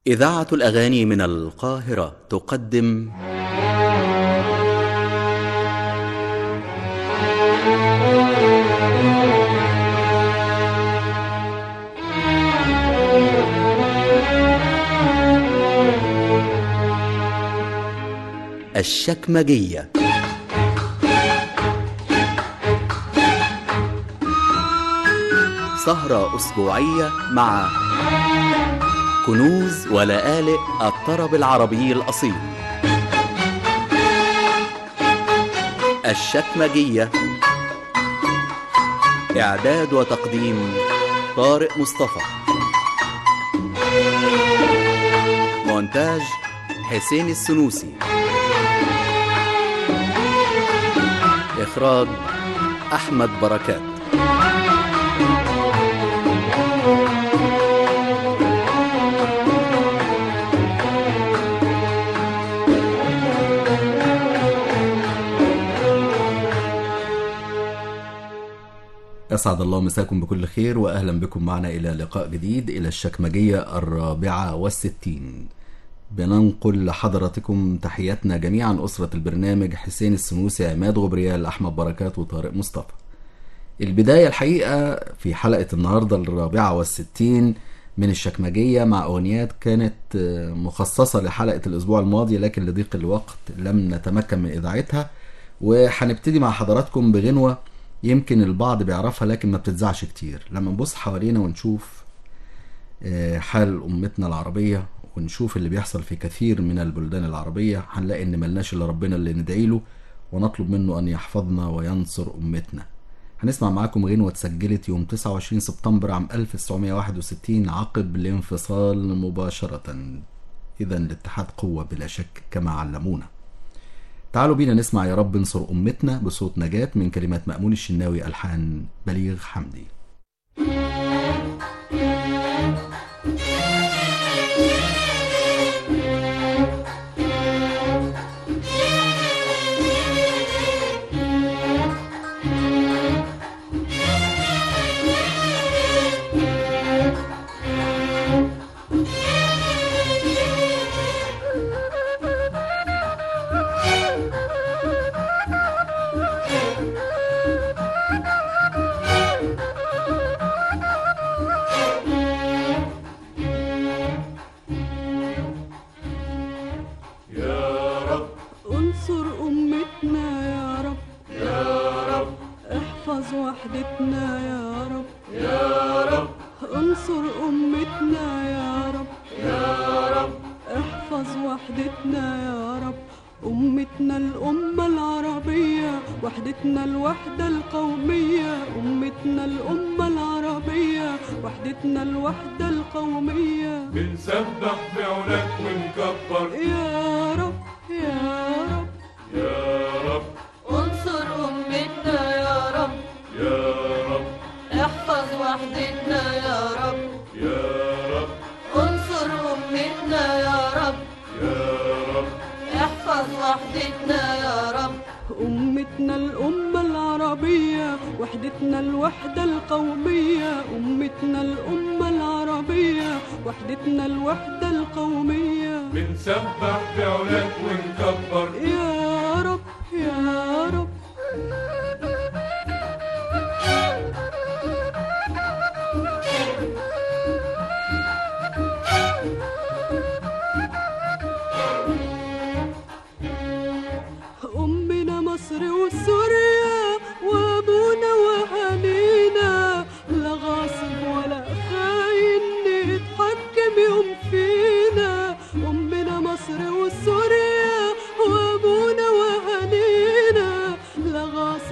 إذاعة الأغاني من القاهرة تقدم الشكمجية سهرة أسبوعية مع كنوز ولآلئ الطرب العربي الأصيل الشكمجية إعداد وتقديم طارق مصطفى مونتاج حسين السنوسي إخراج أحمد بركات أسعد الله مساكم بكل خير وأهلا بكم معنا إلى لقاء جديد إلى الشكمجية الرابعة والستين بننقل لحضراتكم تحياتنا جميعا أسرة البرنامج حسين السنوسي عماد غبريال أحمد بركات وطارق مصطفى البداية الحقيقة في حلقة النهاردة الرابعة والستين من الشكمجية مع أغنيات كانت مخصصة لحلقة الأسبوع الماضي لكن لضيق الوقت لم نتمكن من إذاعتها وهنبتدي مع حضراتكم بغنوة يمكن البعض بيعرفها لكن ما بتتذاعش كتير لما نبص حوالينا ونشوف حال أمتنا العربية ونشوف اللي بيحصل في كثير من البلدان العربية هنلاقي إن ملناش إلا ربنا اللي ندعي له ونطلب منه أن يحفظنا وينصر أمتنا هنسمع معاكم غنوة اتسجلت يوم 29 سبتمبر عام 1961 عقب الانفصال مباشرة إذا الاتحاد قوة بلا شك كما علمونا تعالوا بينا نسمع يا رب انصر أمتنا بصوت نجاة من كلمات مأمون الشناوي ألحان بليغ حمدي وحدتنا يا رب يا رب انصر أمتنا يا رب يا رب احفظ وحدتنا يا رب أمتنا الأمة العربية وحدتنا الوحدة القومية أمتنا الأمة العربية وحدتنا الوحدة القومية بنسبح بعلاك ونكبر يا رب يا رب يا رب انصر أمتنا يا رب يا رب احفظ وحدتنا يا رب يا رب انصر أمتنا يا رب يا رب احفظ وحدتنا يا رب أمتنا الأمة العربية وحدتنا الوحدة القومية أمتنا الأمة العربية وحدتنا الوحدة القومية بنسبح بعلاك ونكبر يا رب يا رب أمنا مصر وسوريا وأبونا وأهالينا لا غاصب ولا خاين يتحكم يوم فينا أمنا مصر وسوريا وأبونا وأهالينا لا غاصب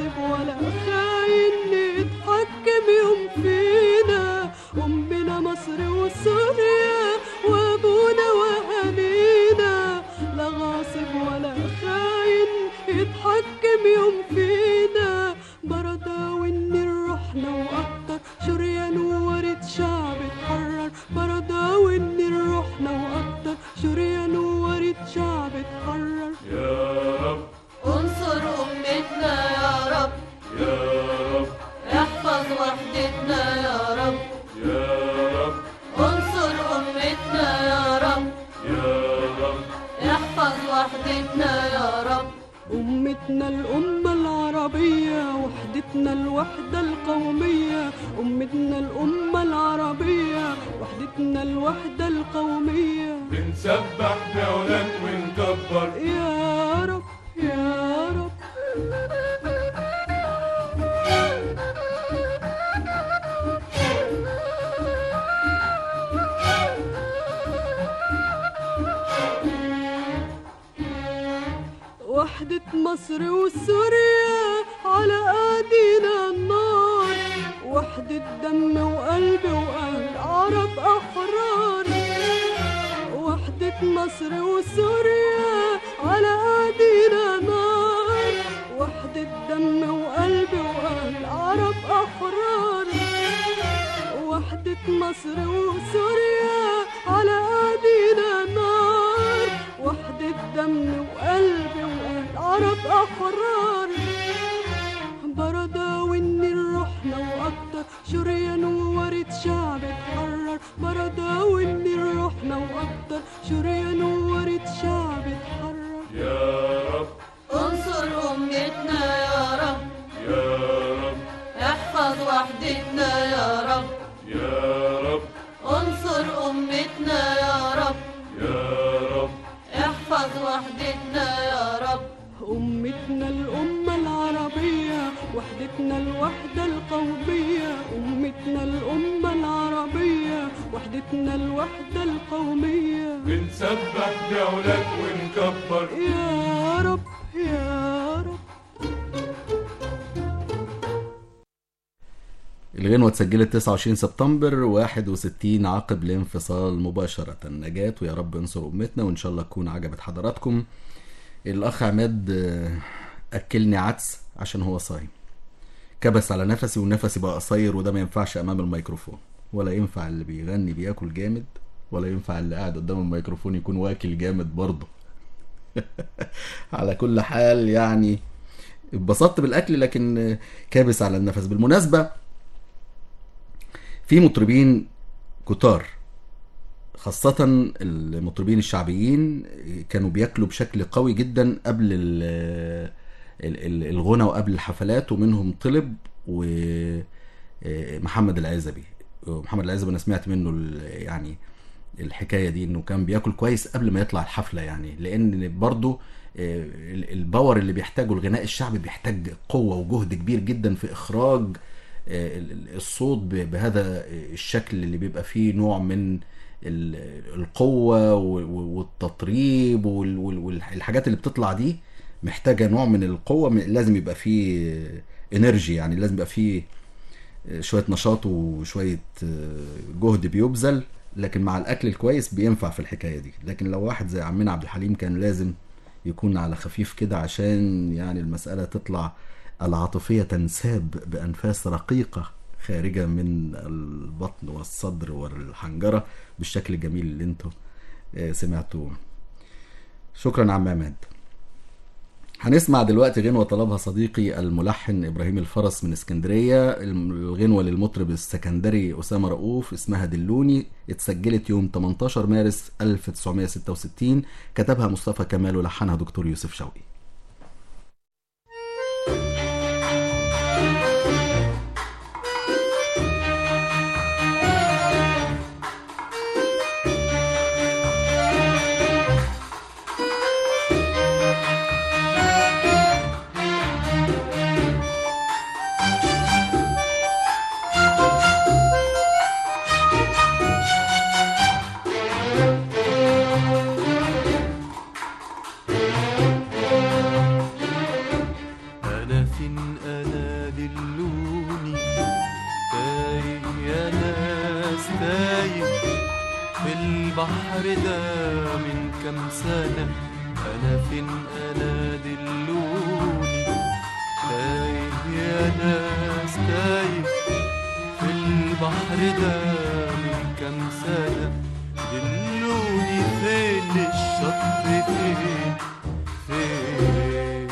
أمتنا الأمة العربية وحدتنا الوحدة القومية أمتنا الأمة العربية وحدتنا الوحدة القومية بنسبح بعلك ونكبر يا رب يا رب وحدة مصر وسوريا على ايدينا النار وحدة دم وقلب وأهل عرب أحرار وحدة مصر وسوريا على ايدينا نار وحدة دم وقلب وأهل عرب أحرار وحدة مصر وسوريا على ايدينا نار وحدة دم وقلب وأهل عرب أحرار بردا والنيل رحنا وأكتر شريان وورد شعب اتحرر بردا والنيل رحنا وأكتر شريان وورد شعب اتحرر يا رب انصر أمتنا يا رب يا رب احفظ وحدتنا يا رب يا رب انصر أمتنا يا رب يا رب احفظ وحدتنا يا رب أمتنا الأمة العربية وحدتنا الوحدة القومية أمتنا الأمة العربية وحدتنا الوحدة القومية بنسبح بعلك ونكبر يا رب يا رب الغنوة اتسجلت 29 سبتمبر 61 عقب الانفصال مباشرة نجاة ويا رب انصر أمتنا وإن شاء الله تكون عجبت حضراتكم الأخ عماد آه، أكلني عدس عشان هو صايم كبس على نفسي ونفسي بقى قصير وده ما ينفعش أمام الميكروفون ولا ينفع اللي بيغني بياكل جامد ولا ينفع اللي قاعد قدام الميكروفون يكون واكل جامد برضه على كل حال يعني اتبسطت بالاكل لكن آه، كابس على النفس بالمناسبه في مطربين كتار خاصة المطربين الشعبيين كانوا بياكلوا بشكل قوي جدا قبل ال- ال- ال- الغنى وقبل الحفلات ومنهم طلب ومحمد العزبي محمد العزبي انا سمعت منه ال- يعني الحكايه دي انه كان بياكل كويس قبل ما يطلع الحفله يعني لان برضه ال- الباور اللي بيحتاجه الغناء الشعبي بيحتاج قوه وجهد كبير جدا في اخراج آه، ال- ال- الصوت ب- بهذا الشكل اللي بيبقى فيه نوع من ال- القوة و- و- والتطريب والحاجات اللي بتطلع دي محتاجة نوع من القوة م- لازم يبقى فيه انرجي يعني لازم يبقى فيه شوية نشاط وشوية جهد بيبذل لكن مع الأكل الكويس بينفع في الحكاية دي لكن لو واحد زي عمنا عبد الحليم كان لازم يكون على خفيف كده عشان يعني المسألة تطلع العاطفية تنساب بأنفاس رقيقة خارجة من البطن والصدر والحنجرة بالشكل الجميل اللي انتوا آه، سمعتوه شكرا عم عماد هنسمع دلوقتي غنوة طلبها صديقي الملحن إبراهيم الفرس من اسكندرية الغنوة للمطرب السكندري أسامة رؤوف اسمها دلوني اتسجلت يوم 18 مارس 1966 كتبها مصطفى كمال ولحنها دكتور يوسف شوقي أنا فين أنا دلوني تايه يا ناس تايه في البحر ده من كام سنة أنا فين أنا دلوني تايه يا ناس تايه في البحر ده من كام سنة دلوني فين الشط فين فين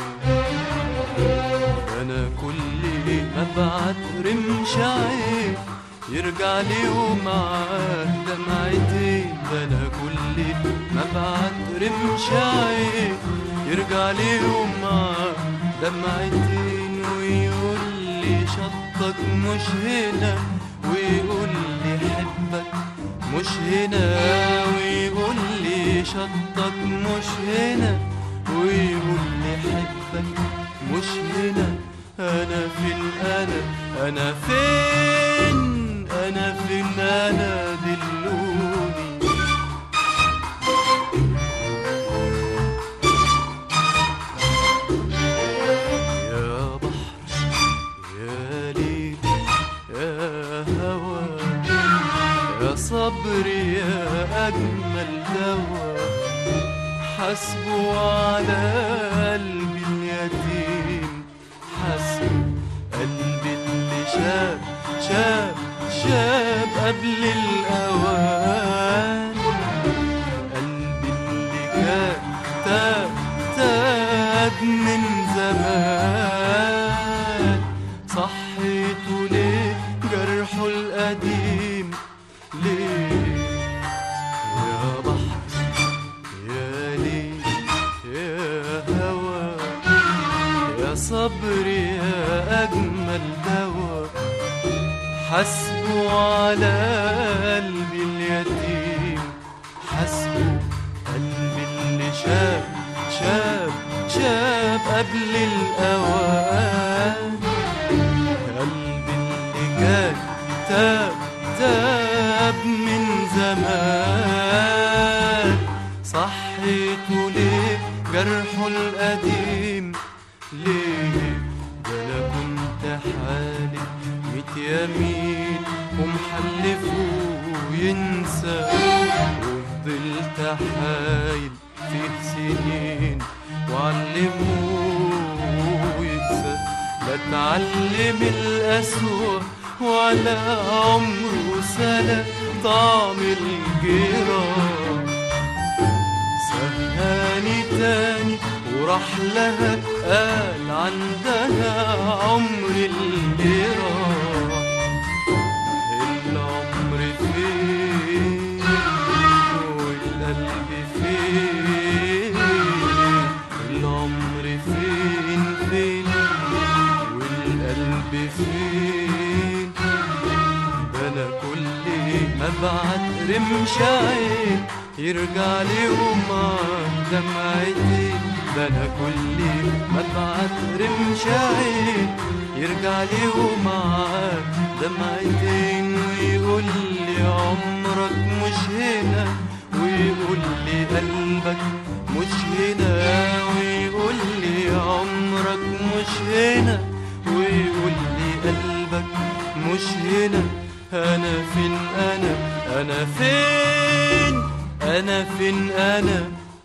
انا كل ما ابعت رمش عين يرجع لي ومعاه دمعتين ده انا كل ما ابعت رمش عين يرجع لي يوم معاه دمعتين ويقول لي شطك مش هنا ويقول لي حبك مش هنا ويقول لي شطك مش هنا ويقول لي حبك مش هنا انا فين انا انا فين انا فين انا دلوني يا بحر يا ليل يا هوى يا صبر يا أجمل دوا حسبه على قلبي اليتيم حسبه قلبي اللي شاب شاب شاب قبل الأوان قلبي اللي كان تاب تاب من زمان صحيته ليه جرحه القديم ليه يا بحر يا ليل يا هوى يا صبر يا أجمل دوا حسبه على قلبي اليتيم حسبه قلبي اللي شاب شاب شاب قبل الأوان قلبي اللي كان تاب تاب من زمان صحيته ليه جرحه القديم ليه ده انا كنت حالف ميت يمين ومحلفه ينسى وفضلت حايل فيه سنين وعلموه يكسب لا اتعلم الأسوأ ولا عمره سلق طعم الجراح سهاني تاني وراح لها قال عندها عمر اللي راح العمر فين والقلب فين العمر فين فين والقلب فين ده انا كل ما ابعت رمش عين يرجع لي ومعاه دمعتين ده انا كل ما ابعت رمش عين يرجع لي ومعاه دمعتين ويقول لي عمرك مش هنا ويقول لي قلبك مش هنا ويقول لي عمرك مش هنا ويقول لي قلبك مش هنا انا فين انا انا فين انا فين انا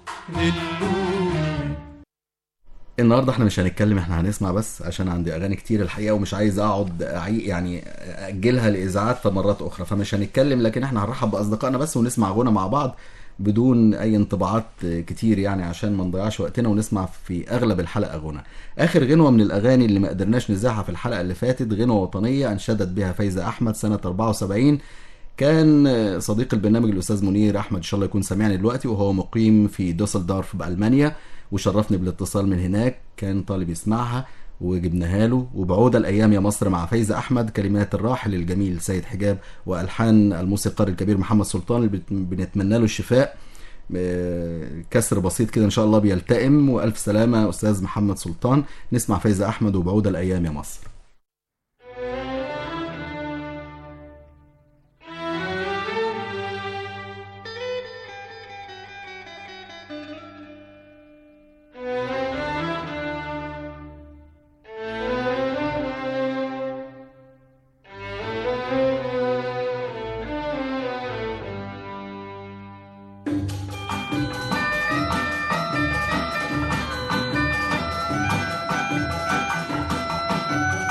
دلوني النهارده احنا مش هنتكلم احنا هنسمع بس عشان عندي اغاني كتير الحقيقه ومش عايز اقعد أعي يعني اجلها لاذاعات في مرات اخرى فمش هنتكلم لكن احنا هنرحب باصدقائنا بس ونسمع غنى مع بعض بدون اي انطباعات كتير يعني عشان ما نضيعش وقتنا ونسمع في اغلب الحلقه غنى اخر غنوه من الاغاني اللي ما قدرناش نذاعها في الحلقه اللي فاتت غنوه وطنيه انشدت بها فايزه احمد سنه 74 كان صديق البرنامج الاستاذ منير احمد ان شاء الله يكون سامعني دلوقتي وهو مقيم في دوسلدورف بالمانيا وشرفني بالاتصال من هناك كان طالب يسمعها وجبناها له وبعود الايام يا مصر مع فايزه احمد كلمات الراحل الجميل سيد حجاب والحان الموسيقار الكبير محمد سلطان اللي بت- بنتمنى له الشفاء آه، كسر بسيط كده ان شاء الله بيلتئم والف سلامه استاذ محمد سلطان نسمع فايزه احمد وبعود الايام يا مصر يا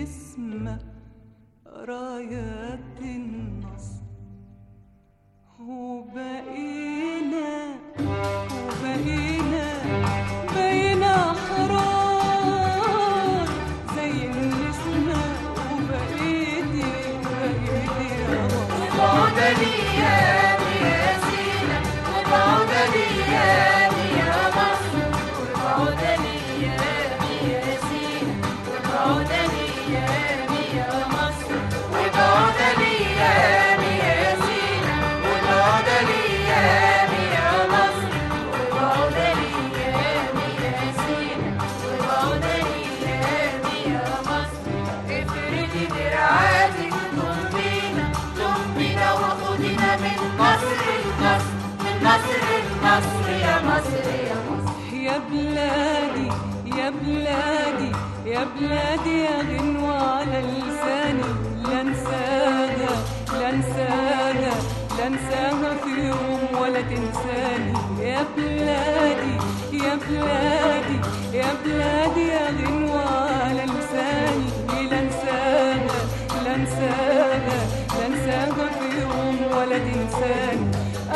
نسمة رايات النصر وبقينا وبقينا بقينا أحرار زي النسمة وبقيتي بقيتي يا مصر افردي دراعاتك ضمينا ضمينا وخدنا من مصر لمصر من مصر لمصر يا مصر يا مصر يا بلادي يا بلادي يا بلادي يا غنوة على لساني لا انساها لا انساها لا انساها في يوم ولا تنساني يا بلادي يا بلادي يا بلادي يا غنوة على لساني لا انساها لا انساها لا انساها في يوم ولا تنساني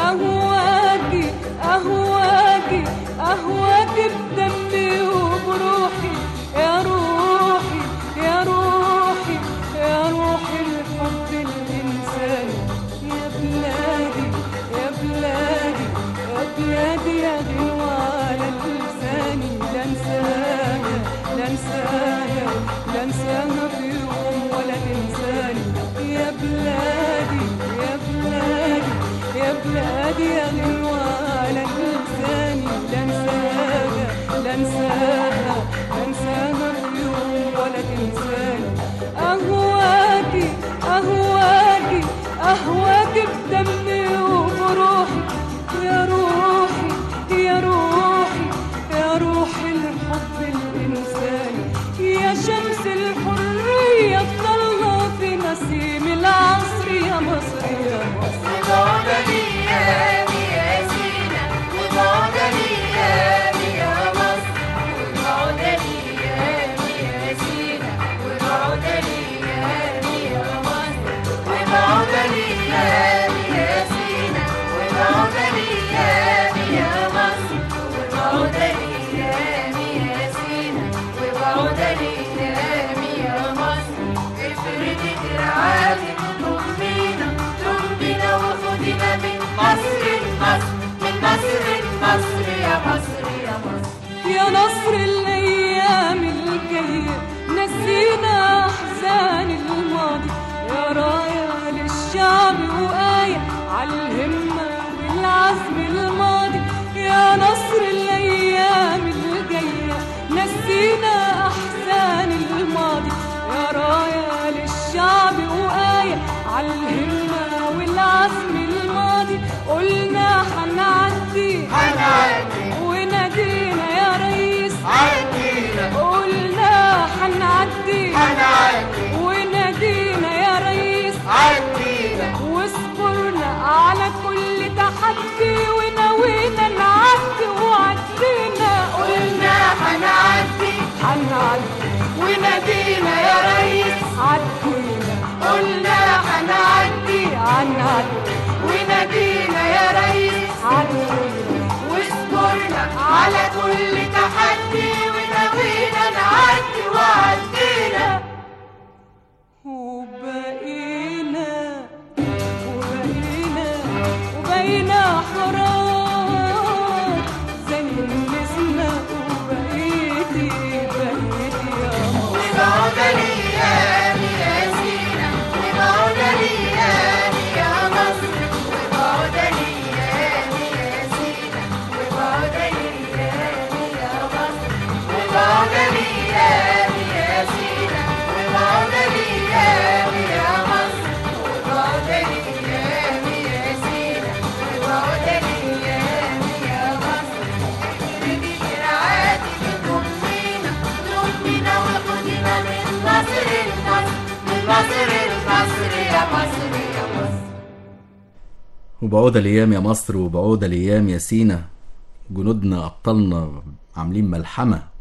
اهواكي اهواكي اهواكي بدمي وبروحي يا روحي يا روحي يا روحي الحب الانساني يا بلادي يا بلادي يا بلادي يا غنوة على لساني لا انساها لا انساها لا انساها في يوم ولا تنساني يا بلادي يا بلادي يا بلادي يا غنوة على لساني لا انساها لا انساها لا انساها في يوم ولا تنساني اهواكي اهواكي اهواكي بدمي وبروحي يا روحي يا روحي يا روحي الحب الإنساني يا شمس الحرية الطلة في نسيم العصر يا مصر يا مصر وبعد الأيام يا سينا وبعد الأيام يا مصر وبعد الأيام يا سينا وبعد الأيام يا مصر وبعد الأيام يا سينا وبعد الأيام يا مصر وبعد الأيام يا سينا وبعد الأيام يا مصر افردي دراعاتك ضمينا ضمينا وخدنا من مصر لمصر من مصر لمصر يا مصر يا مصر يا نصر الأيام الجاية نسينا أحزان الماضي يا راية للشعب وآية عالهمة والعزم الماضي يا نصر الأيام الجاية نسينا أحزان الماضي يا راية للشعب وآية عالهمة والعزم الماضي قلنا هنعدي هنعدي ونادينا يا ريس عدينا قلنا هنعدي هنعدي ونادينا يا ريس عدينا واصبرنا على كل تحدي ونوينا نعدي وعدينا قلنا هنعدي هنعدي ونادينا يا ريس عدينا قلنا هنعدي هنعدي ونادينا يا ريس عدينا واصبرنا على كل تحدي ونوينا نعدي وعدينا وبقينا وبقينا وبقينا حرام زي النسمة وبقيتي بقيتي يا مصر وبعد الأيام يا سينا وبعد الأيام يا مصر وبعد الأيام يا سينا وبعد الأيام يا مصر وبعد الأيام يا سينا وبعد الأيام يا مصر وبعد الأيام يا سينا وبعد الأيام يا مصر افردي دراعاتك ضمينا ضمينا وخدنا من مصر لمصر من مصر لمصر يا مصر يا مصر وبعود الايام يا مصر وبعود الايام يا سينا جنودنا ابطالنا عاملين ملحمه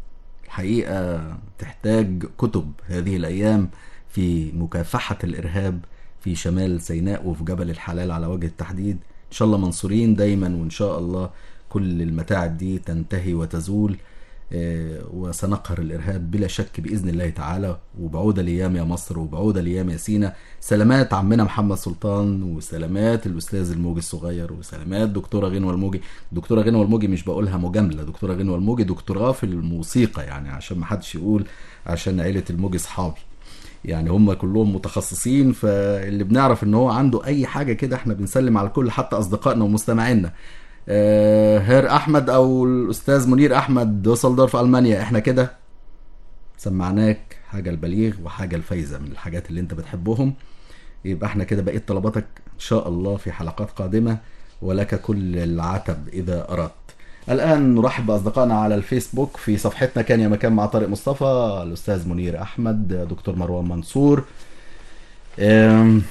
الحقيقة تحتاج كتب هذه الأيام في مكافحة الإرهاب في شمال سيناء وفي جبل الحلال على وجه التحديد إن شاء الله منصورين دايما وإن شاء الله كل المتاعب دي تنتهي وتزول آه، وسنقهر الإرهاب بلا شك بإذن الله تعالى وبعودة لأيام يا مصر وبعودة لأيام يا سينا سلامات عمنا محمد سلطان وسلامات الأستاذ الموجي الصغير وسلامات دكتورة غنوة الموجي دكتورة غنوة الموجي مش بقولها مجاملة دكتورة غنوة الموجي دكتوراه في الموسيقى يعني عشان ما حدش يقول عشان عيلة الموجي صحابي يعني هم كلهم متخصصين فاللي بنعرف ان هو عنده اي حاجه كده احنا بنسلم على الكل حتى اصدقائنا ومستمعينا آه، هير احمد او الاستاذ منير احمد دوسلدورف المانيا احنا كده سمعناك حاجه البليغ وحاجه الفايزه من الحاجات اللي انت بتحبهم يبقى احنا كده بقيت طلباتك ان شاء الله في حلقات قادمه ولك كل العتب اذا اردت الان نرحب باصدقائنا على الفيسبوك في صفحتنا كان يا مكان مع طارق مصطفى الاستاذ منير احمد دكتور مروان منصور أم،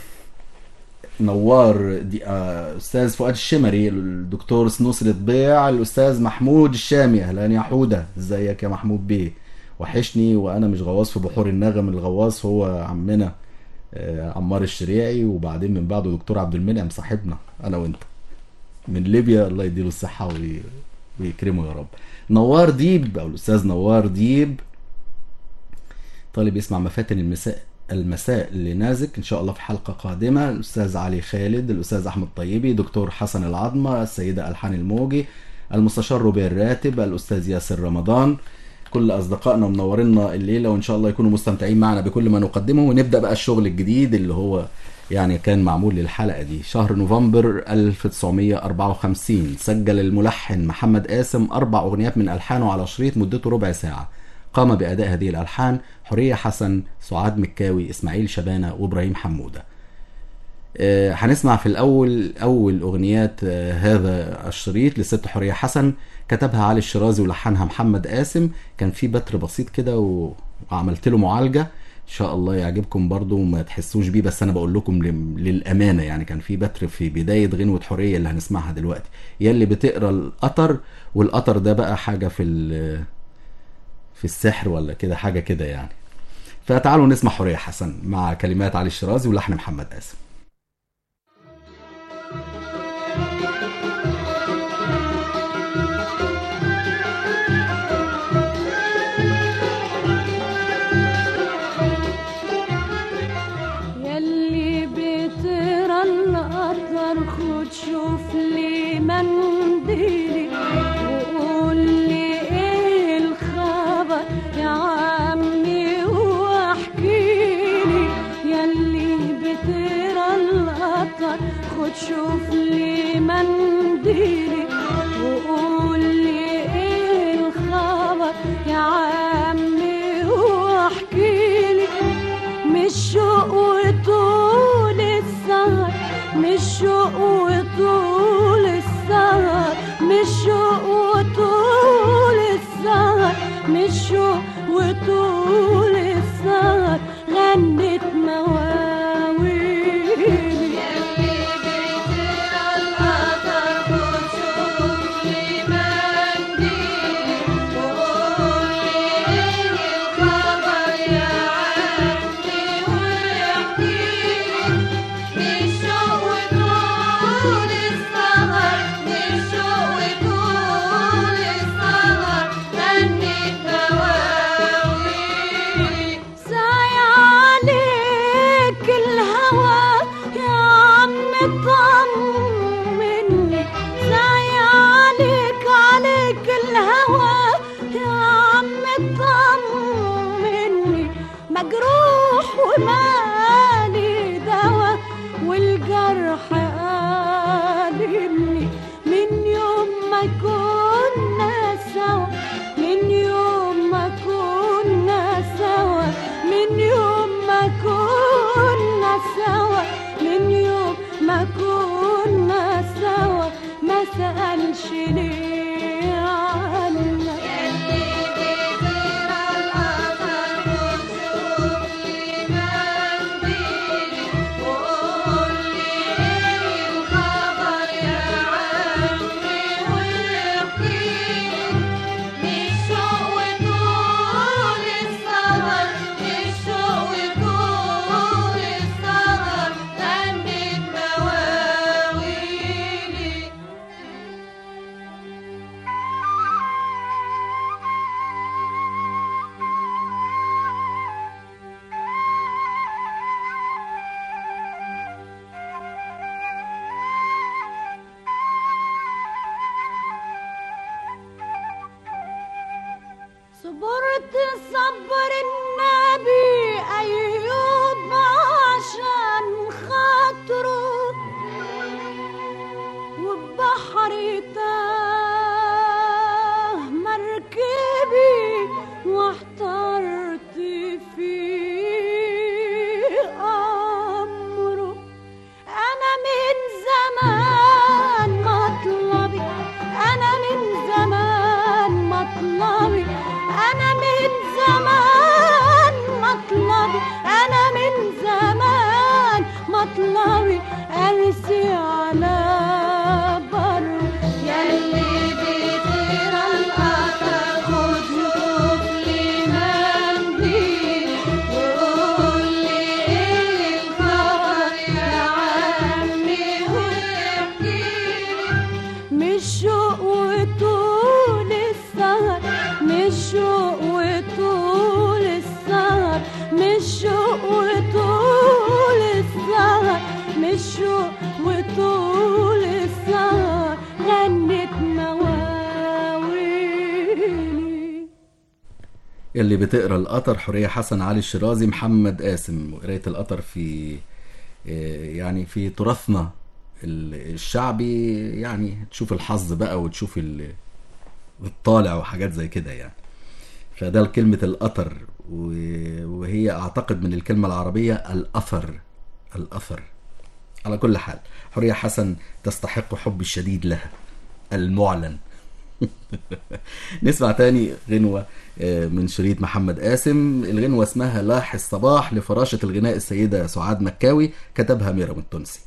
نوار دي آه، استاذ فؤاد الشمري الدكتور سنوس الطبيع الاستاذ محمود الشامي اهلا يا حوده ازيك يا محمود بيه وحشني وانا مش غواص في بحور النغم الغواص هو عمنا آه، عمار الشريعي وبعدين من بعده دكتور عبد المنعم صاحبنا انا وانت من ليبيا الله يديله الصحه وي- ويكرمه يا رب نوار ديب او الاستاذ نوار ديب طالب يسمع مفاتن المساء المساء لنازك ان شاء الله في حلقه قادمه الاستاذ علي خالد الاستاذ احمد طيبي دكتور حسن العظمه السيده الحان الموجي المستشار ربيع الراتب الاستاذ ياسر رمضان كل اصدقائنا منورينا الليله وان شاء الله يكونوا مستمتعين معنا بكل ما نقدمه ونبدا بقى الشغل الجديد اللي هو يعني كان معمول للحلقه دي شهر نوفمبر 1954 سجل الملحن محمد قاسم اربع اغنيات من الحانه على شريط مدته ربع ساعه قام باداء هذه الالحان حوريه حسن سعاد مكاوي اسماعيل شبانه وابراهيم حموده آه، هنسمع في الاول اول اغنيات آه، هذا الشريط للست حوريه حسن كتبها علي الشرازي ولحنها محمد قاسم كان في بتر بسيط كده و... وعملت له معالجه ان شاء الله يعجبكم برضو وما تحسوش بيه بس انا بقول لكم لل- للامانه يعني كان في بتر في بدايه غنوه حوريه اللي هنسمعها دلوقتي يلي بتقرا القطر والقطر ده بقى حاجه في ال... في السحر ولا كده حاجه كده يعني فتعالوا نسمع حوريه حسن مع كلمات علي الشرازي ولحن محمد قاسم يلي بترى القطر خد شوف لي منديلي وقول لي ايه الخبر يا عمي واحكيلي يلي بترى القطر خد شوف لي منديلي وقول لي ايه الخبر يا عمي واحكيلي مش شوق وطول السهر مش شوق وطول السهر مش شوق وطول السهر مش شوق وطول السهر غنت مواويلي ساي عليك الهوى يا عم طمني ساي عليك عليك الهوى يا عم طمني مجروح ومالي دوا والجرح قالبني من يوم ما كنا سوا من يوم ما كنا سوا من يوم ما كنا سوا من يوم ما كنا سوا ما سألش ليه عنك يلي بيطير القطر اللي بتقرا القطر حوريه حسن علي الشرازي محمد قاسم وقرايه القطر في آه، يعني في تراثنا ال- الشعبي يعني تشوف الحظ بقى وتشوف ال- الطالع وحاجات زي كده يعني فده كلمة الأثر و- وهي أعتقد من الكلمة العربية الأثر الأثر على كل حال حورية حسن تستحق حبي الشديد لها المعلن نسمع تاني غنوة آه، من شريط محمد قاسم الغنوة اسمها لاح الصباح لفراشة الغناء السيدة سعاد مكاوي كتبها ميرام التونسي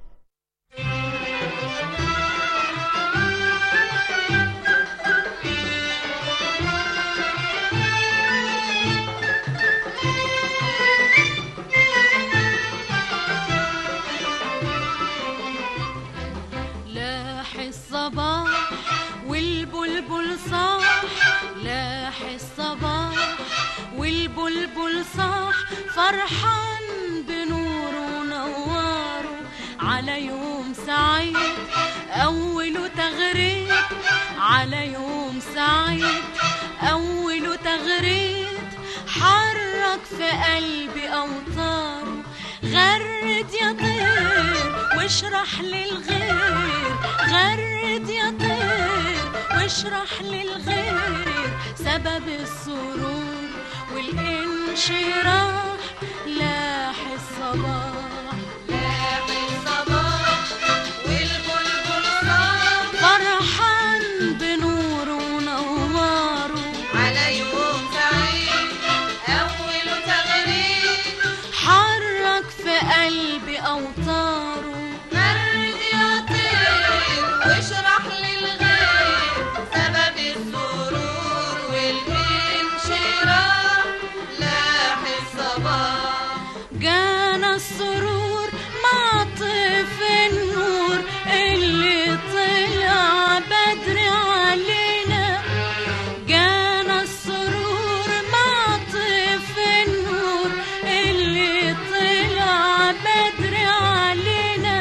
لاح الصباح والبلبل صاح لاح الصباح والبلبل صاح فرحان بنوره ونواره على يوم سعيد أوله تغريد على يوم سعيد أوله تغريد حرك في قلبي أوتاره غرد يا طير واشرح للغير غرد يا طير واشرح للغير سبب السرور والانشراح لاح الصباح لاح الصباح والبلبل صاح فرحان بنوره ونواره على يوم سعيد أول تغريد حرك في قلبي أوتاره غرد يا طير واشرح للغير سبب السرور والانشراح لاح الصباح جانا السرور مع طيف النور اللي طلع بدري علينا جانا السرور مع طيف النور اللي طلع بدري علينا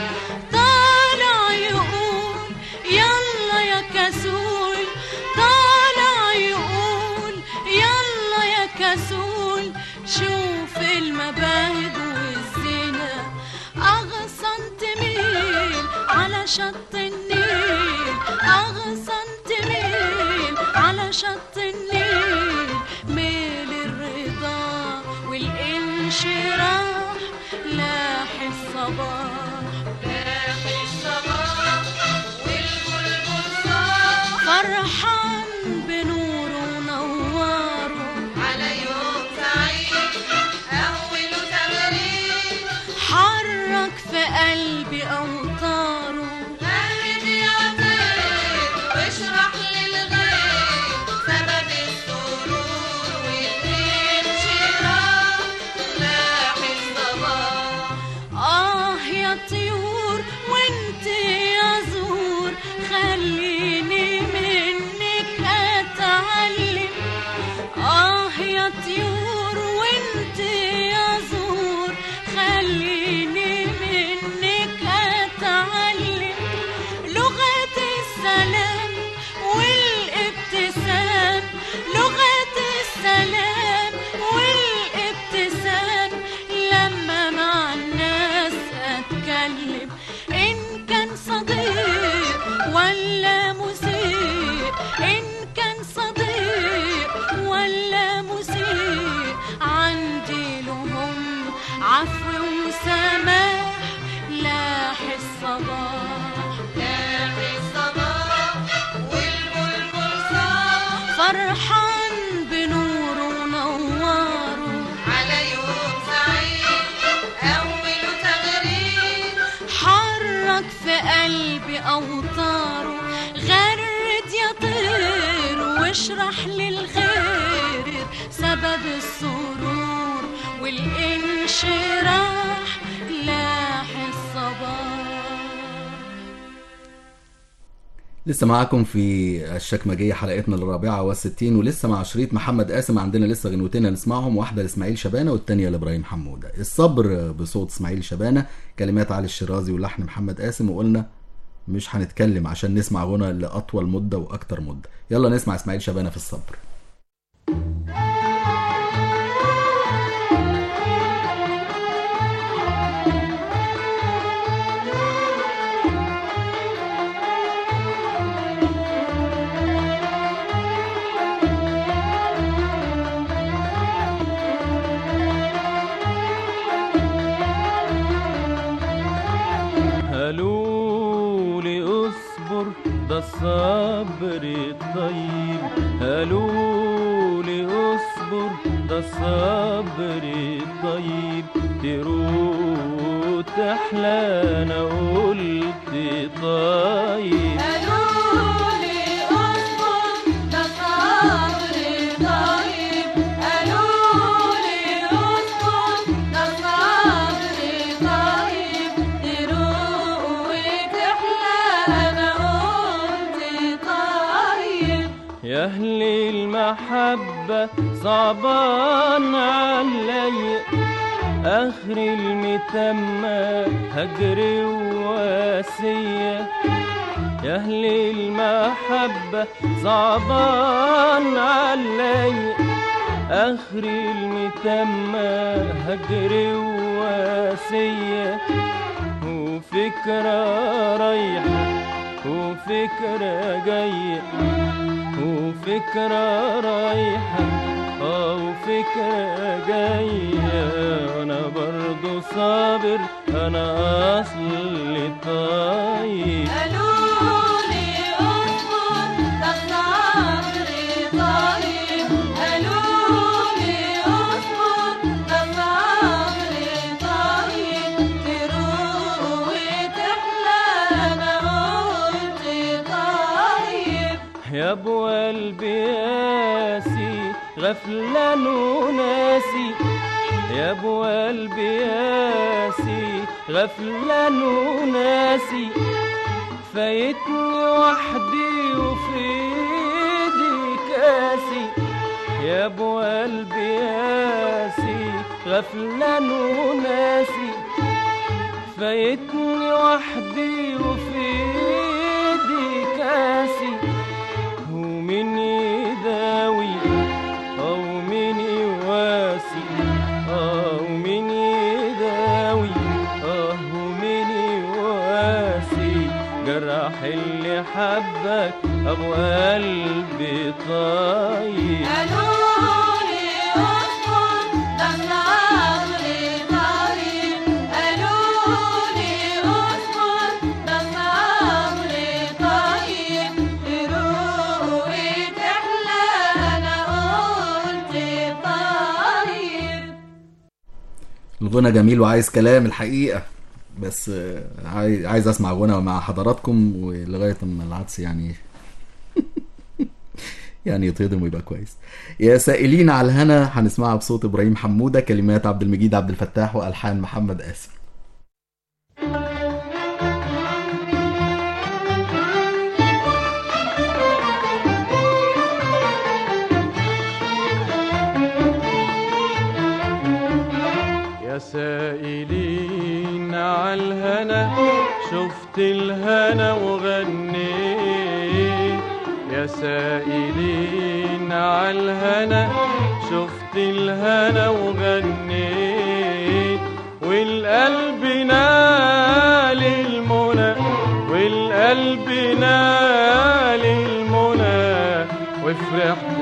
طالع يقول يلا يا كسول طالع يقول يلا يا كسول شوف المباهج والزنا أغصن تميل على شط النيل أغصن تميل على شط النيل ميل الرضا والانشراح لاح الصباح لاح الصباح والبلبل صاح فرحان بنوره ونواره على يوم سعيد أول تغريد حرك في قلبي أوتاره غرد يا طير واشرح للغير سبب السرور والانشراح لاح الصباح آه يا طيور وانت يا زور خليني منك أتعلم آه يا طيور وانت يا زور خليني منك أتعلم لغة السلام والابتسام لغة السلام والابتسام لما مع الناس أتكلم إن كان صديق ولا مسيء إن كان صديق ولا مسيء عندي لهم عفو وسماح لاح الصباح لاح الصباح والبلبل صاح فرحان بنوره ونواره على يوم سعيد أول تغريد حرك في قلبي أوتاره غرد يا طير واشرح للغير سبب السرور والانشراح لاح الصباح لسه معاكم في الشكمجية حلقتنا الرابعة والستين ولسه مع شريط محمد قاسم عندنا لسه غنوتين هنسمعهم واحدة لإسماعيل شبانة والتانية لإبراهيم حمودة الصبر بصوت إسماعيل شبانة كلمات علي الشرازي ولحن محمد قاسم وقلنا مش هنتكلم عشان نسمع غنى لأطول مدة وأكتر مدة يلا نسمع إسماعيل شبانة في الصبر الصبر الطيب قالوا لي اصبر ده الصبر الطيب تروح تحلى انا قلت طيب قالوا لي اصبر ده صبر طيب قالوا لي اصبر ده صبر طيب تروق وتحلى انا قلت طيب يا أهل المحبة صعبان علي آخر المتمة هجر وواسية يا أهل المحبة صعبان علي آخر المتمة هجر وواسية وفكرة رايحة وفكرة جاية وفكرة رايحة اه وفكرة جاية وانا برضو صابر انا اصلي طيب قالوا لي اصبر ده الصبر طيب قالوا لي اصبر ده الصبر طيب تروق وتحلى انا قلت طيب يا ابو قلبي ياسي غفلان وناسي يا ابو قلبي ياسي غفلان وناسي فايتني وحدي وفي ايدي كاسي يا ابو قلبي ياسي غفلان وناسي فايتني وحدي وفي ايدي كاسي ومين يداوي او مين يواسي اه ومين يداوي اه ومين يواسي جرح اللي حبك ابو قلبي طيب قالوا لي اصبر ده الصبر طيب قالوا لي اصبر ده الصبر طيب تروق وتحلى انا قلت طيب الغنى جميل وعايز كلام الحقيقة بس آه، عاي- عايز اسمع غنى مع حضراتكم ولغاية اما العدس يعني يعني يتهضم ويبقى كويس يا سائلين على الهنا هنسمعها بصوت ابراهيم حمودة كلمات عبد المجيد عبد الفتاح والحان محمد قاسم يا سائلين على الهنا شفت الهنا وغنيت يا سائلين على الهنا شفت الهنا وغنيت والقلب نال المنى والقلب نال المنى وفرحت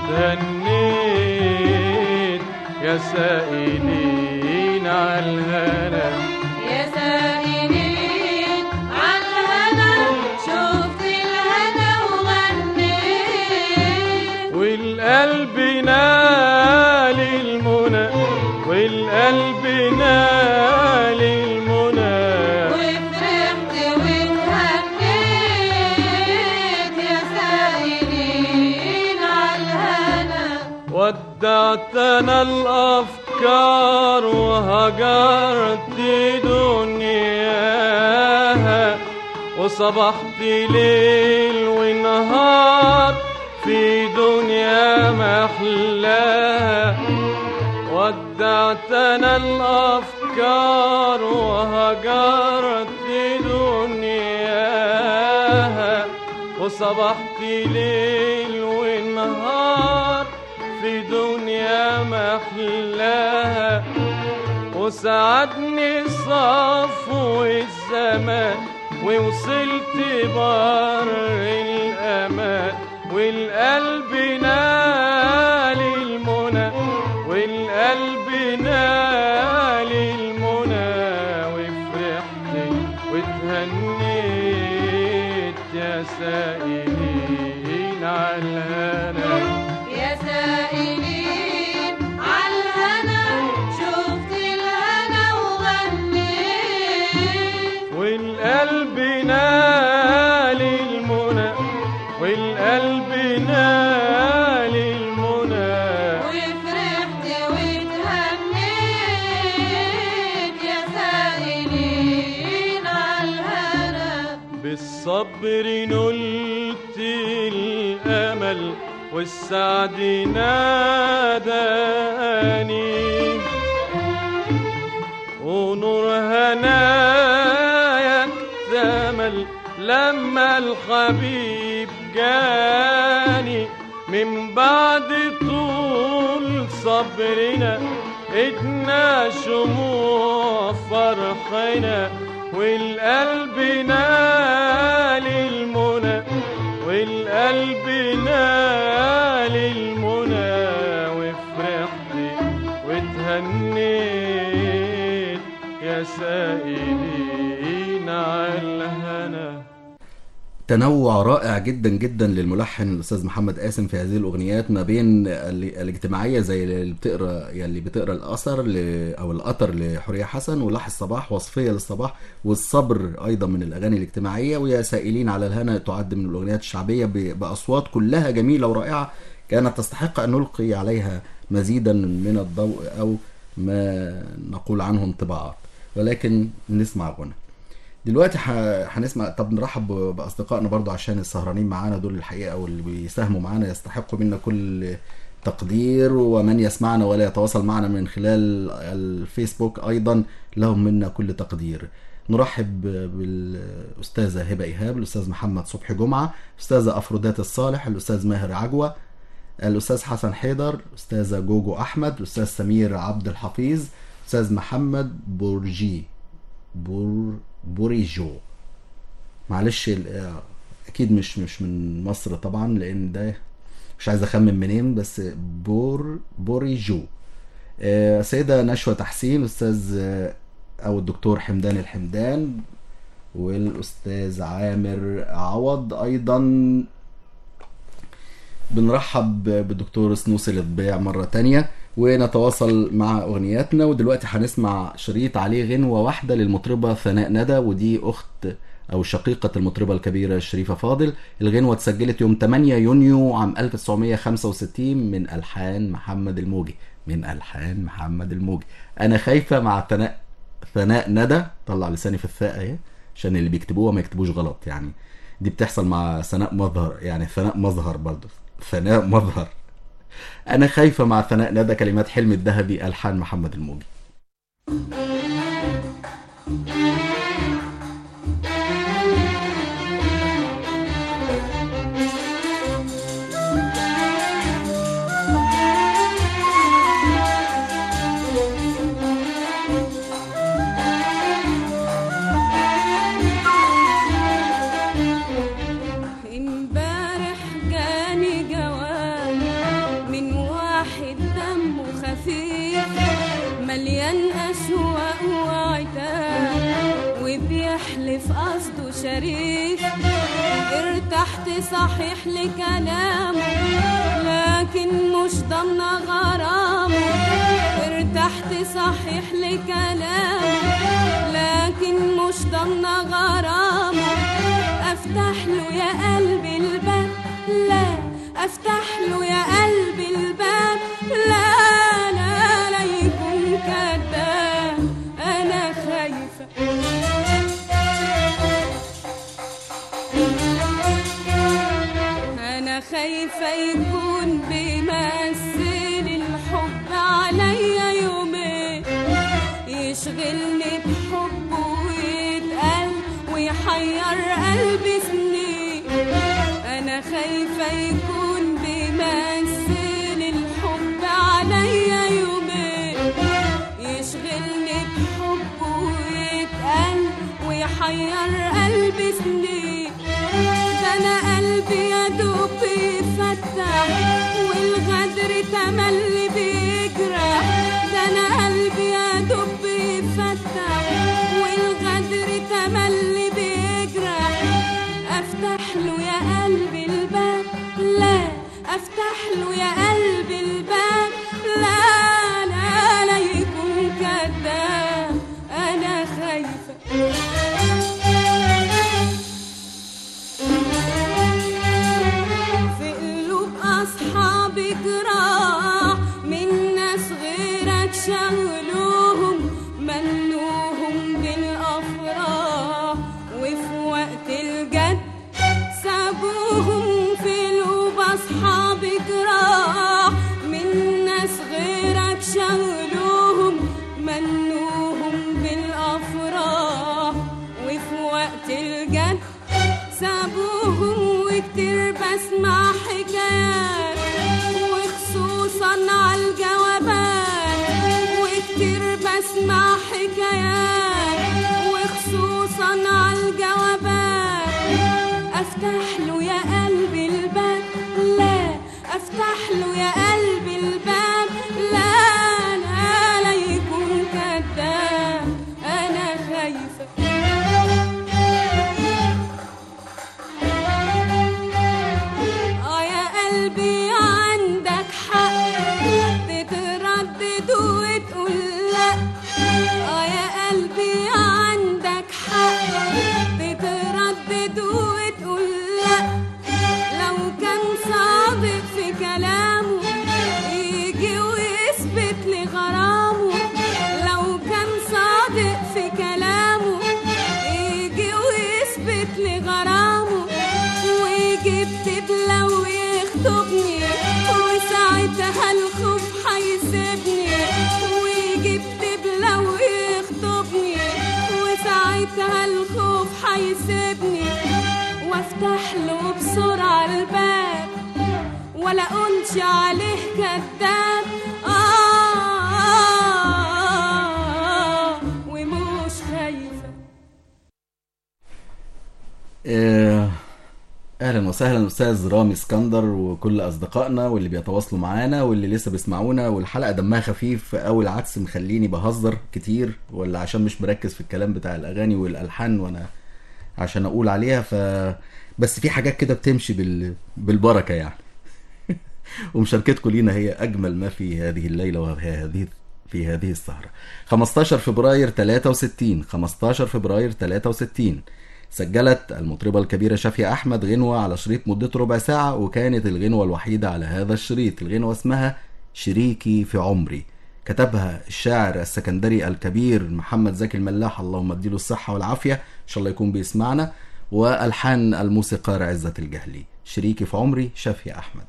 وتهنيت يا سائلين على الهنا يا سائلين عالهنا شفت الهنا وغنيت والقلب نال المنى والقلب نال المنى وفرحت واتهنيت يا سائلين عالهنا ودعتنا الأفكار وهجرت دنياها وصبحت ليل ونهار في دنيا محلاها ودعتنا الأفكار وهجرت دنياها وصبحت ليل ونهار في دنيا محلاها وسعدني صفو الزمان ووصلت بر الأمان والقلب نال المنى والقلب نال المنى وفرحت وتهنيت يا سائلين على الهنا يا سائلين عالهنا شفت الهنا وغنيت والقلب نال المنى والقلب نال المنى وفرحت واتهنيت يا سائلين عالهنا بالصبر نلت الأمل والسعد ناداني ونور هنايا اكتمل لما الحبيب جاني من بعد طول صبرنا ادنا شموع فرحنا والقلب نال المنى والقلب نال المنى وفرحت واتهنيت يا سائلين على الهنا تنوع رائع جدا جدا للملحن الاستاذ محمد قاسم في هذه الاغنيات ما بين ال- الاجتماعيه زي اللي بتقرا يعني بتقرا الاثر ل... او القطر لحوريه حسن ولاح الصباح وصفيه للصباح والصبر ايضا من الاغاني الاجتماعيه ويا سائلين على الهنا تعد من الاغنيات الشعبيه ب... باصوات كلها جميله ورائعه كانت تستحق ان نلقي عليها مزيدا من الضوء او ما نقول عنه انطباعات ولكن نسمع غنى دلوقتي ح- هنسمع طب نرحب ب- باصدقائنا برضو عشان السهرانين معانا دول الحقيقه واللي بيساهموا معانا يستحقوا منا كل تقدير ومن يسمعنا ولا يتواصل معنا من خلال الفيسبوك ايضا لهم منا كل تقدير نرحب بالاستاذه هبه ايهاب الاستاذ محمد صبحي جمعه الاستاذه افرودات الصالح الاستاذ ماهر عجوه الاستاذ حسن حيدر الاستاذه جوجو احمد الاستاذ سمير عبد الحفيظ الاستاذ محمد بورجي بور بوريجو معلش ال- آه، اكيد مش مش من مصر طبعا لان ده مش عايز اخمن منين بس بور بوريجو آه، سيدة نشوى تحسين استاذ آه، او الدكتور حمدان الحمدان والاستاذ عامر عوض ايضا بنرحب بالدكتور سنوسي الاطباع مرة تانية ونتواصل مع اغنياتنا ودلوقتي هنسمع شريط عليه غنوة واحدة للمطربة ثناء ندى ودي اخت او شقيقة المطربة الكبيرة شريفة فاضل الغنوة اتسجلت يوم 8 يونيو عام 1965 من الحان محمد الموجي من الحان محمد الموجي انا خايفة مع ثناء ثناء ندى طلع لساني في الثاء اهي عشان اللي بيكتبوها ما يكتبوش غلط يعني دي بتحصل مع ثناء مظهر يعني ثناء مظهر برضه ثناء مظهر انا خايفه مع ثناء ندى كلمات حلم الذهبي الحان محمد الموجي امبارح جاني جواب من واحد دمه خفيف مليان أشواق وعتاب وبيحلف قصده شريف ارتحت صحيح لكلامه لكن مش ضمن غرامه ارتحت صحيح لكلامه لكن مش ضمن غرامه افتح له يا قلبي الباب لا افتح له يا قلبي الباب لا لا لا يكون كذاب انا خايفه انا خايفه يكون بيمثل الحب عليا يومين يشغلني بحبه ويتقل ويحير قلبي سنين انا خايفه يكون بيمثل الحب عليا يومين يشغلني بحبه ويتقل ويحير قلبي سنين ده انا قلبي يا دوب بيفتح والغدر تملي بيجرح ده انا قلبي يا دوب بيفتح والغدر تملي بيجرح افتح له واسمع حكايات وخصوصا عالجوابات افتح له يا قلبي الباب لا افتح له يا قلبي الباب لا لا لا يكون كذاب انا خايفه اه يا قلبي عندك حق تتردد وتقول لا اه يا قلبي عندك حق تتردد وتقول لا لو كان صادق في كلامه يجي ويثبت لي غرامه لو كان صادق في كلامه يجي ويثبت لي غرامه ويجيب دبلة ويخطبني وساعتها الخوف هيسيبني ويجيب دبلة ويخطبني وساعتها الخوف هيسيبني وافتح له بسرعة الباب ولا قلش عليه كذاب آه, آه ومش خايفة آه، اهلا وسهلا استاذ رامي اسكندر وكل اصدقائنا واللي بيتواصلوا معانا واللي لسه بيسمعونا والحلقه دمها خفيف او العكس مخليني بهزر كتير ولا عشان مش مركز في الكلام بتاع الاغاني والالحان وانا عشان اقول عليها ف بس في حاجات كده بتمشي بال... بالبركه يعني ومشاركتكم لينا هي اجمل ما في هذه الليله وفي هذه في هذه السهره 15 فبراير 63 15 فبراير 63 سجلت المطربة الكبيرة شافية أحمد غنوة على شريط مدته ربع ساعة وكانت الغنوة الوحيدة على هذا الشريط الغنوة اسمها شريكي في عمري كتبها الشاعر السكندري الكبير محمد زكي الملاح اللهم اديله الصحة والعافية إن شاء الله يكون بيسمعنا وألحان الموسيقار عزة الجهلي شريكي في عمري شافية أحمد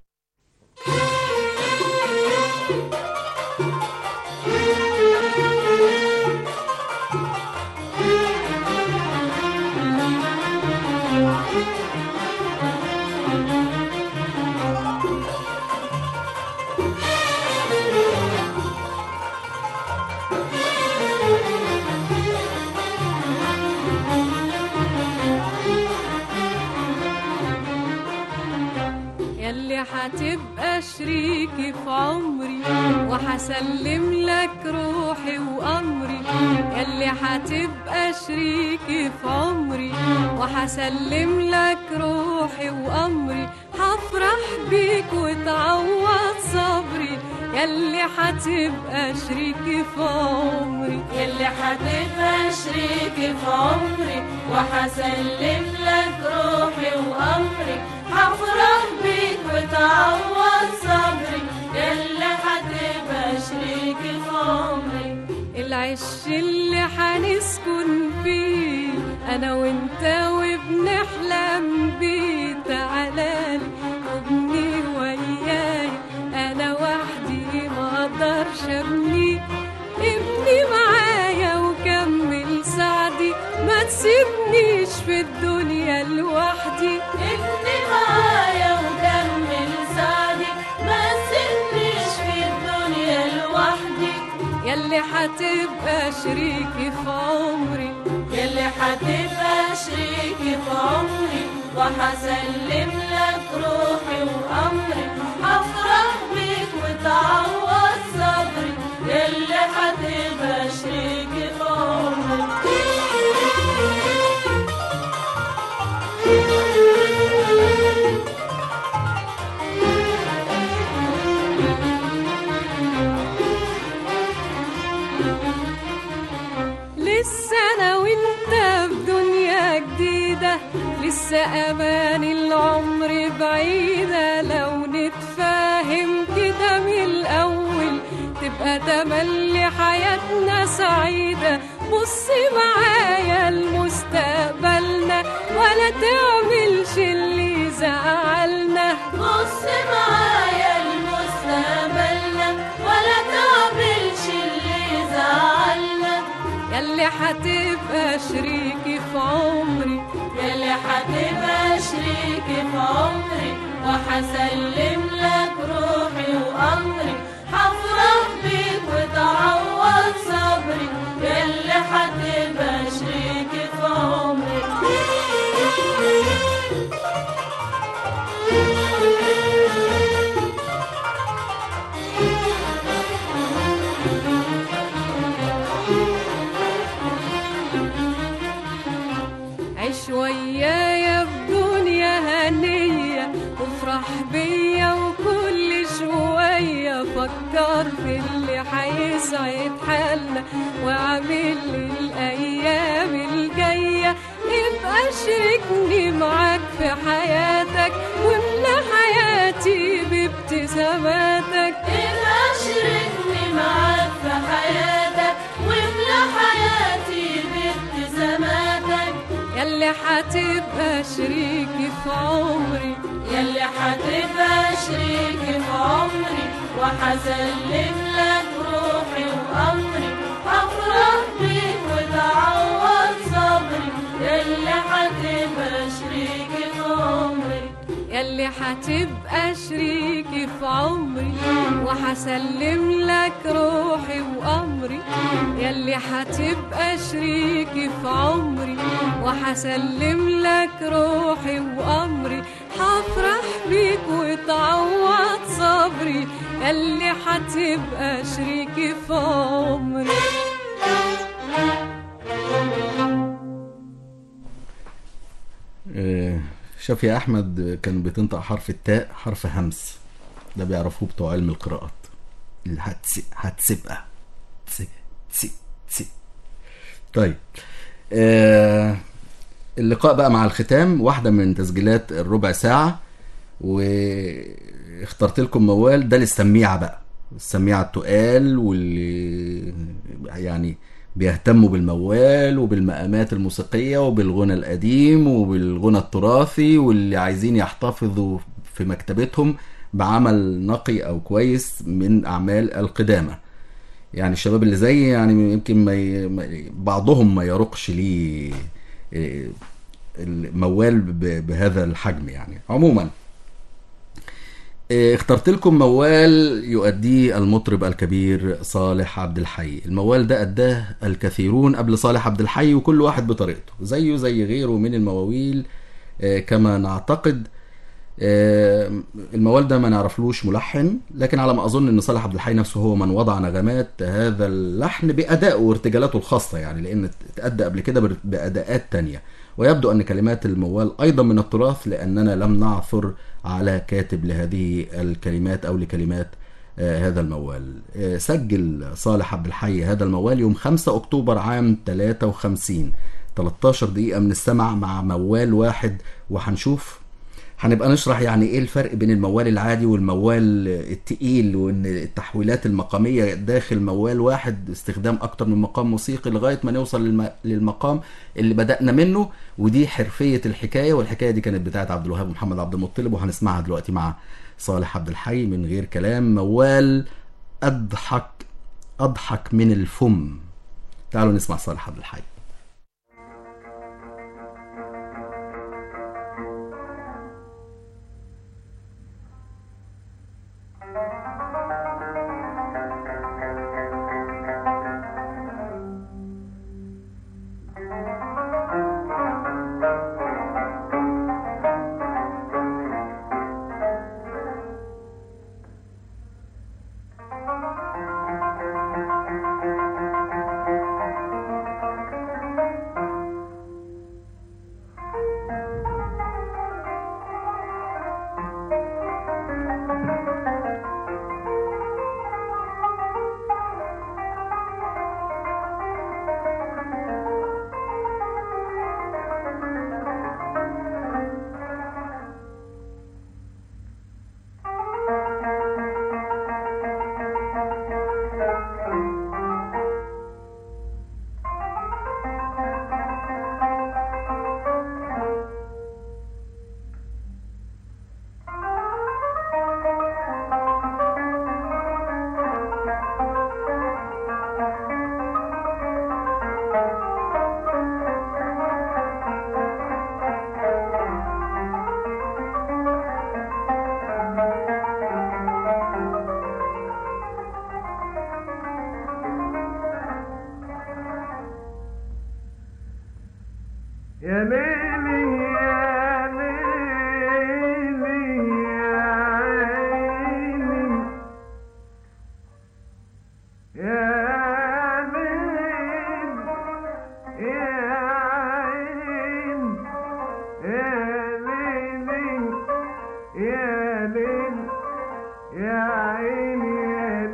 ياللي هتبقى شريكي في عمري وهسلم لك روحي وأمري ياللي هتبقى شريكي في عمري وهسلم لك روحي وأمري هفرح بيك وتعوض صبري ياللي هتبقى شريكي في عمري يلي هتبقى شريكي في عمري وهسلم لك روحي وأمري هفرح بيك وتعوض صبري يلي هتبقى شريكي في عمري العش اللي هنسكن فيه انا وانت وبنحلم بيه تعالالي وابني وياي انا وحدي ما اقدرش ابني ابني معايا وكمل سعدي ما تسيبنيش في الدنيا لوحدي ابني معايا وكمل سعدي ما تسيبنيش في الدنيا لوحدي ياللي هتبقى شريكي في عمري يلي هتبقى شريكي في عمري وهسلم لك روحي وأمري هفرح بيك وتعوض صبري يلي هتبقى شريكي في عمري لسه انا وانت في دنيا جديدة لسه امان العمر بعيدة لو نتفاهم كده من الاول تبقى تملي حياتنا سعيدة بص معايا لمستقبلنا ولا تعملش اللي زعلنا بص معايا لمستقبلنا ولا تعملش اللي زعلنا ياللي هتبقى شريكي في عمري يلي هتبقى شريكي في عمري وهسلم لك روحي وأمري هفرح بيك وتعوض صبري فكر في اللي هيسعد حالنا واعمل لي الايام الجايه ابقى شاركني معاك في حياتك واملى حياتي بابتساماتك ابقى شاركني معاك في حياتك واملى حياتي بابتساماتك ياللي هتبقى شريكي في عمري ياللي هتبقى شريكي في عمري وهسلم لك روحي وامري هفرح بيك وتعوض صبري ياللي هتبقى شريكي في عمري ياللي هتبقى شريكي في عمري وهسلم لك روحي وامري ياللي هتبقى شريكي في عمري وهسلم لك روحي وامري هفرح بيك وتعوض صبري ياللي هتبقى شريكي في عمري آه، شاف يا احمد كان بتنطق حرف التاء حرف همس ده بيعرفوه بتوع علم القراءات اللي هتس هتسبقى تس تس تس طيب آه اللقاء بقى مع الختام واحدة من تسجيلات الربع ساعة واخترت لكم موال ده للسميعة بقى السميعة التقال واللي يعني بيهتموا بالموال وبالمقامات الموسيقية وبالغنى القديم وبالغنى التراثي واللي عايزين يحتفظوا في مكتبتهم بعمل نقي أو كويس من أعمال القدامى يعني الشباب اللي زي يعني يمكن ما ي... ما- بعضهم ما يرقش ليه إيه، الموال ب- بهذا الحجم يعني عموما إيه، اخترت لكم موال يؤديه المطرب الكبير صالح عبد الحي الموال ده أداه الكثيرون قبل صالح عبد الحي وكل واحد بطريقته زيه زي غيره من المواويل آه، كما نعتقد آه، الموال ده ما نعرفلوش ملحن لكن على ما اظن ان صالح عبد الحي نفسه هو من وضع نغمات هذا اللحن بادائه وارتجالاته الخاصه يعني لان اتادى قبل كده بر- باداءات تانية ويبدو ان كلمات الموال ايضا من التراث لاننا لم نعثر على كاتب لهذه الكلمات او لكلمات آه، هذا الموال آه، سجل صالح عبد الحي هذا الموال يوم 5 اكتوبر عام 53 13 دقيقة من السمع مع موال واحد وهنشوف هنبقى نشرح يعني ايه الفرق بين الموال العادي والموال التقيل وان التحويلات المقامية داخل موال واحد استخدام اكتر من مقام موسيقي لغاية ما نوصل للم... للمقام اللي بدأنا منه ودي حرفية الحكاية والحكاية دي كانت بتاعت عبد الوهاب ومحمد عبد المطلب وهنسمعها دلوقتي مع صالح عبد الحي من غير كلام موال اضحك اضحك من الفم تعالوا نسمع صالح عبد الحي يا ليلي يا ليلي يا عيني يا ليل يا عين يا ليلي يا ليل يا عيني يا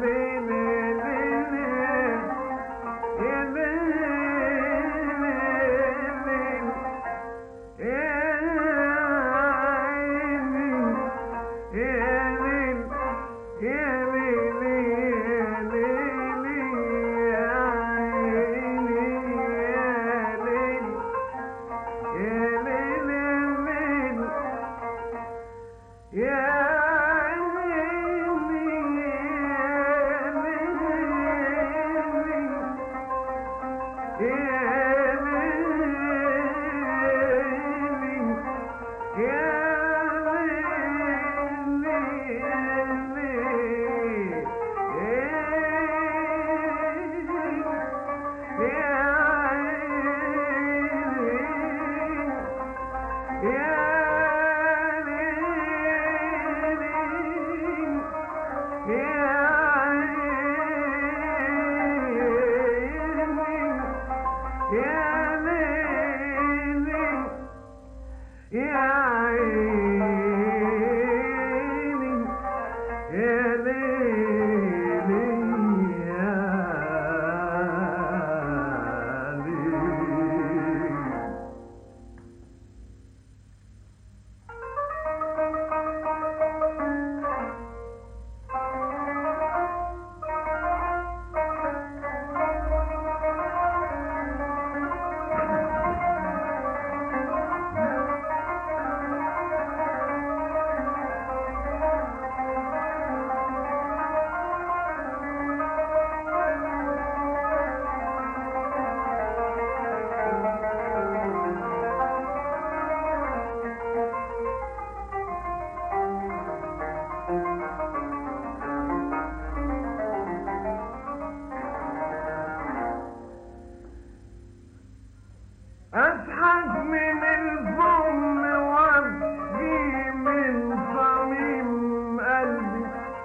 أضحك من الظلم وأبكي من صميم قلبي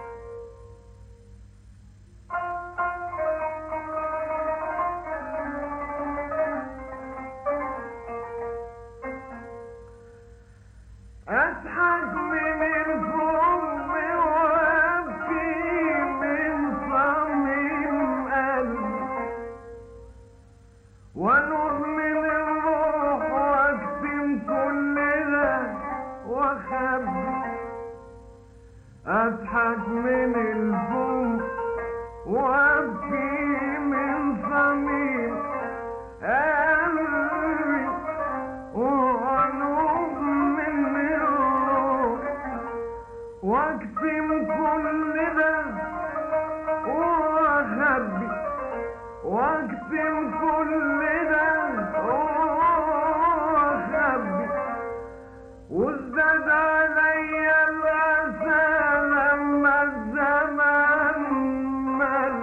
أضحك من الظلم وأبكي من صميم قلبي ونؤمن الروح واكتم كل ده واخبي اضحك من الفم وابكي من صميم قلبي ونؤمن الروح واكتم كل ده واخبي واكتم كل ده واخبي وازداد عليا الاسى لما الزمان مل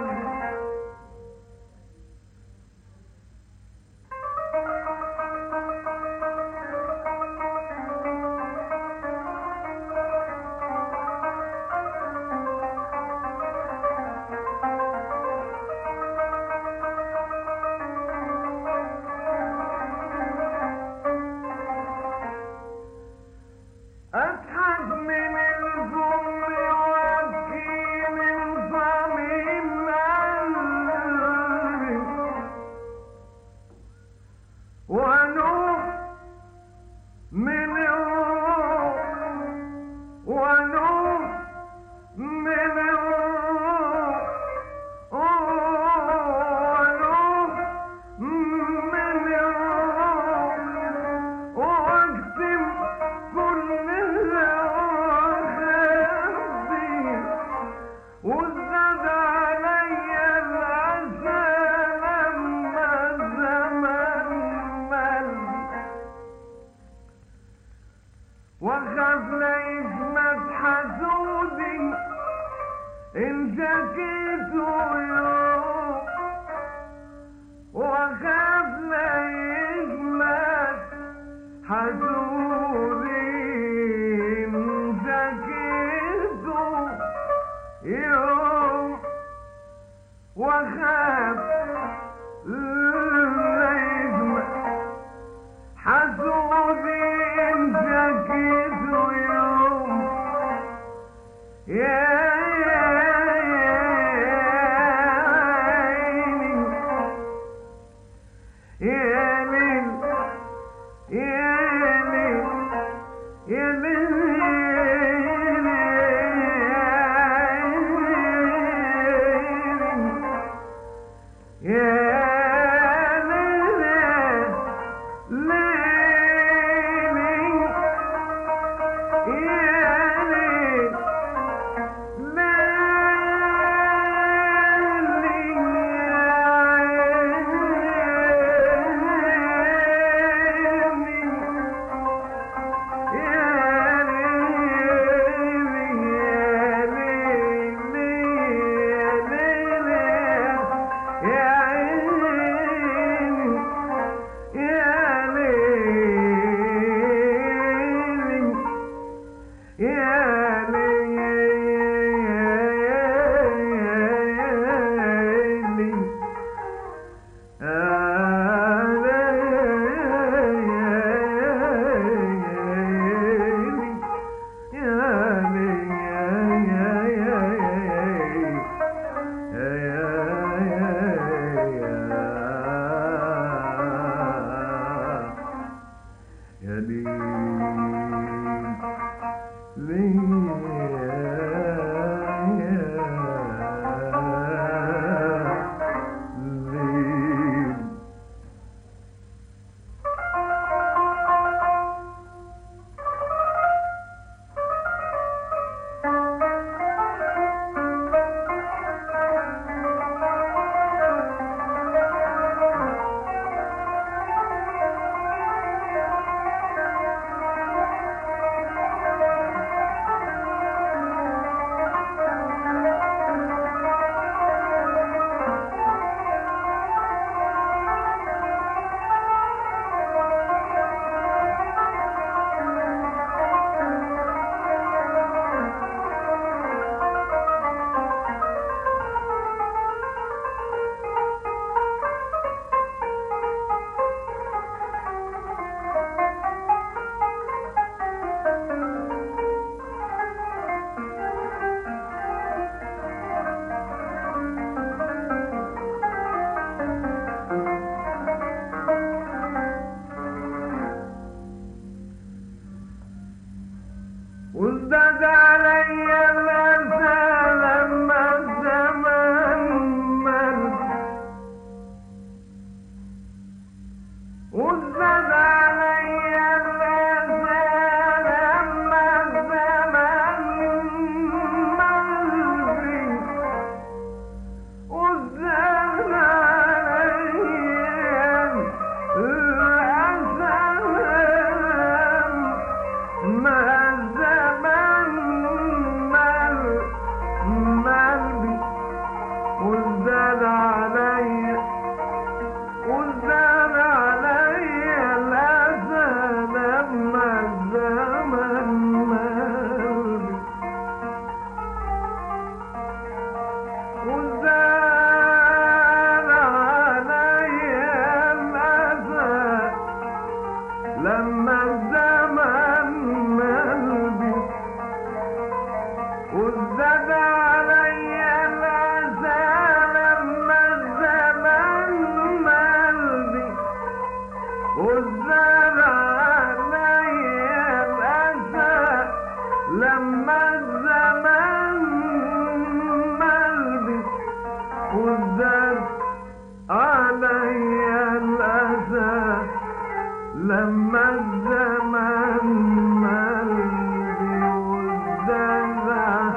لما الزمن ملبي والدلع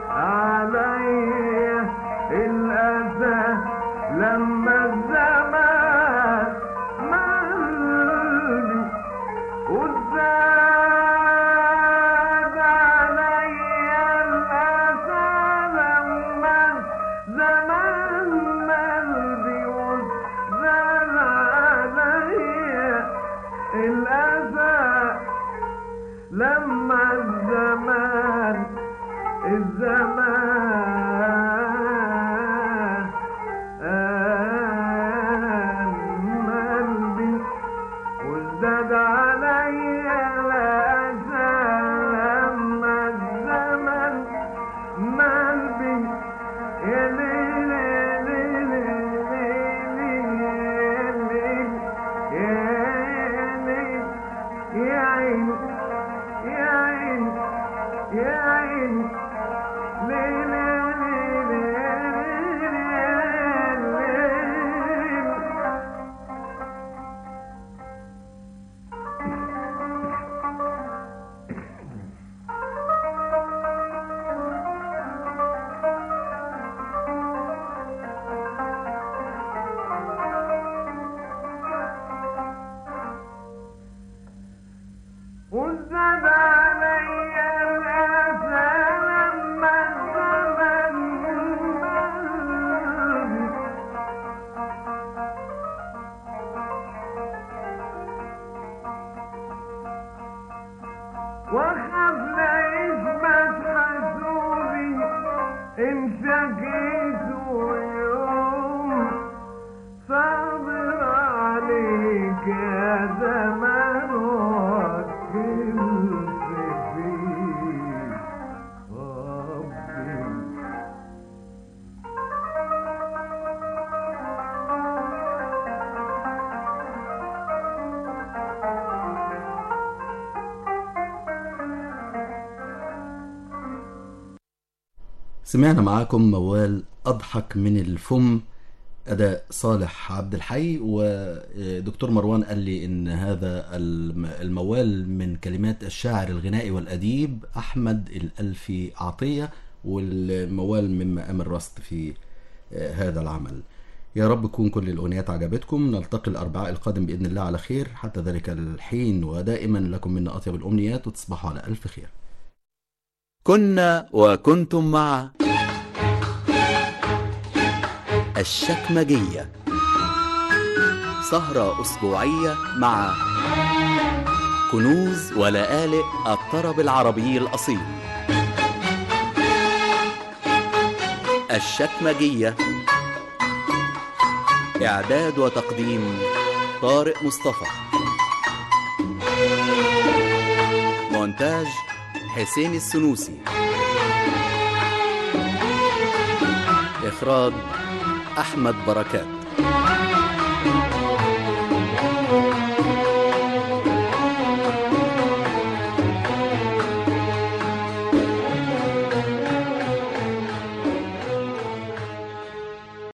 علي الأذى لما الزمان ملبي والزاد علي الأذى لما الزمان ملبي والزاد علي الأذى لما الزمان الزمان ملبي وازداد علي الأسى لما الزمن ملبي يا ليل يا ليل يا ليل يا ليل يا عين يا عين يا عين ليل ليل ليل وزاد علي الأسى لما الزمن مل وخاف لا يثبت حسودي إن شكيت يوم صابر عليك يا زمان وكلت فيك ربي سمعنا معاكم موال أضحك من الفم أداء صالح عبد الحي ودكتور مروان قال لي إن هذا الم- الموال من كلمات الشاعر الغنائي والأديب أحمد الألفي عطية والموال من مقام الرصد في آه، هذا العمل يا رب تكون كل الأغنيات عجبتكم نلتقي الأربعاء القادم بإذن الله على خير حتى ذلك الحين ودائما لكم منا أطيب الأمنيات وتصبحوا على ألف خير كنا وكنتم مع الشكمجية سهرة أسبوعية مع كنوز ولآلئ الطرب العربي الأصيل الشكمجية إعداد وتقديم طارق مصطفى مونتاج حسين السنوسي إخراج أحمد بركات